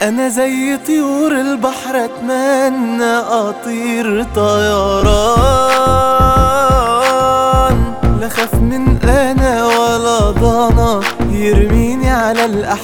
انا زي طيور البحر اتمنى اطير طيران لا خاف من انا ولا ضنا يرميني على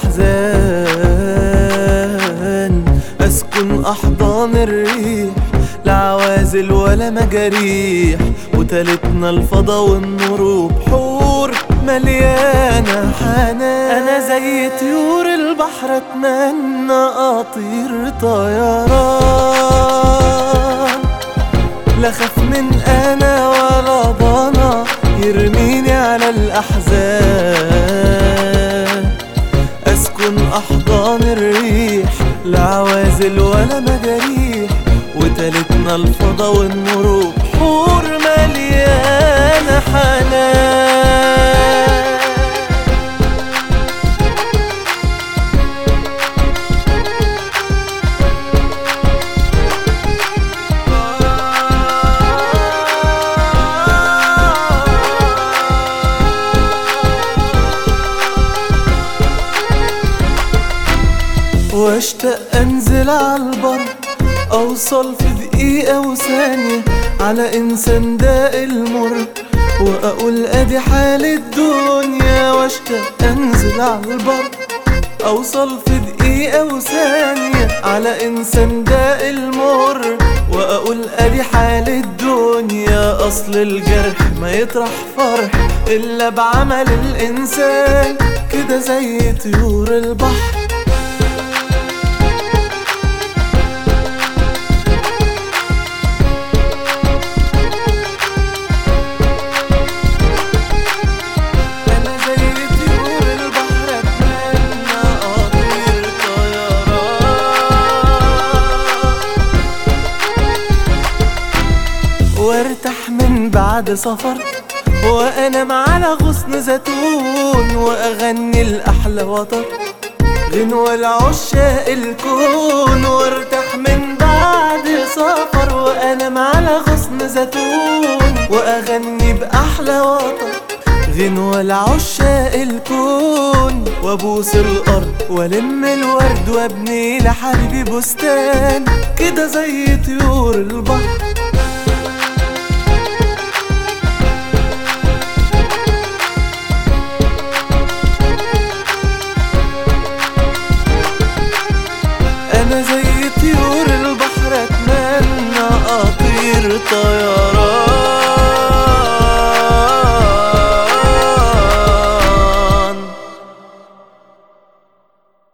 الاحزان اسكن احضان الريح لا عوازل ولا مجاريح وتالتنا الفضا والنور وبحور مليانة حنان أنا زي طيور البحر أتمنى أطير طيران لا خاف من أنا ولا ضنا يرميني على الأحزان أسكن أحضان الريح لا عوازل ولا مجاريح وتالتنا الفضا والنور بحور مليانة حنان واشتاق انزل عالبر اوصل في دقيقة وثانية على انسان داق المر واقول ادي حال الدنيا واشتاق انزل عالبر اوصل في دقيقة وثانية على انسان داق المر واقول ادي حال الدنيا اصل الجرح ما يطرح فرح الا بعمل الانسان كده زي طيور البحر أنا زي طيور البحر أتمنى أطير طيران وارتاح من بعد سفر وأنام على غصن زيتون وأغني الأحلى وطر غنوة العشاق الكون وارتاح من بعد سفر وأنام على غصن زيتون وأغني بأحلى وطر غنوة العشاق الكون وابوس الارض والم الورد وابني لحبيبي بستان كده زي طيور البحر